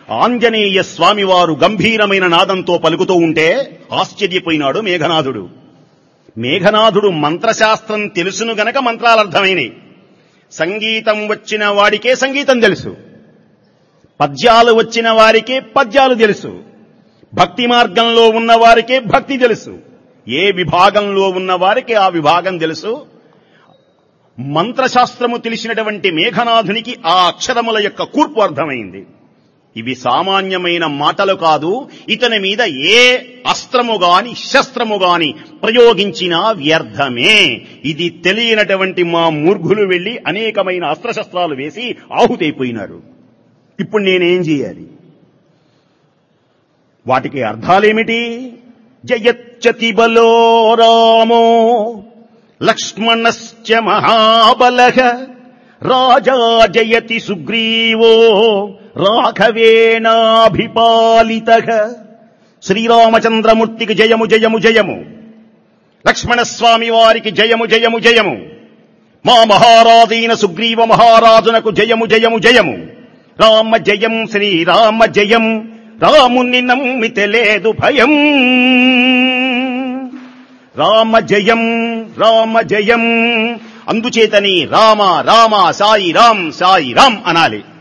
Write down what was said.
ఆంజనేయ స్వామివారు గంభీరమైన నాదంతో పలుకుతూ ఉంటే ఆశ్చర్యపోయినాడు మేఘనాథుడు మేఘనాథుడు మంత్రశాస్త్రం తెలుసును గనక మంత్రాలర్థమైనవి సంగీతం వచ్చిన వాడికే సంగీతం తెలుసు పద్యాలు వచ్చిన వారికే పద్యాలు తెలుసు భక్తి మార్గంలో ఉన్న వారికే భక్తి తెలుసు ఏ విభాగంలో ఉన్న వారికి ఆ విభాగం తెలుసు మంత్రశాస్త్రము తెలిసినటువంటి మేఘనాథునికి ఆ అక్షరముల యొక్క కూర్పు అర్థమైంది ఇవి సామాన్యమైన మాటలు కాదు ఇతని మీద ఏ అస్త్రము గాని శస్త్రము గాని ప్రయోగించినా వ్యర్థమే ఇది తెలియనటువంటి మా మూర్ఘులు వెళ్లి అనేకమైన అస్త్రశస్త్రాలు వేసి ఆహుతైపోయినారు ఇప్పుడు నేనేం చేయాలి వాటికి అర్థాలేమిటి జయచ్చతి బలో రామో లక్ష్మణశ్చ మహాబలః రాజా జయతి సుగ్రీవో రాఘవేణాభిపాలిత శ్రీరామచంద్రమూర్తికి జయము జయము జయము లక్ష్మణస్వామి వారికి జయము జయము జయము మా మహారాజైన సుగ్రీవ మహారాజునకు జయము జయము జయము రామ జయం శ్రీరామ జయం రాముని నమ్మితే లేదు భయం రామ జయం రామ జయం అందుచేతని రామ రామ సాయి రామ్ సాయి రామ్ అనాలి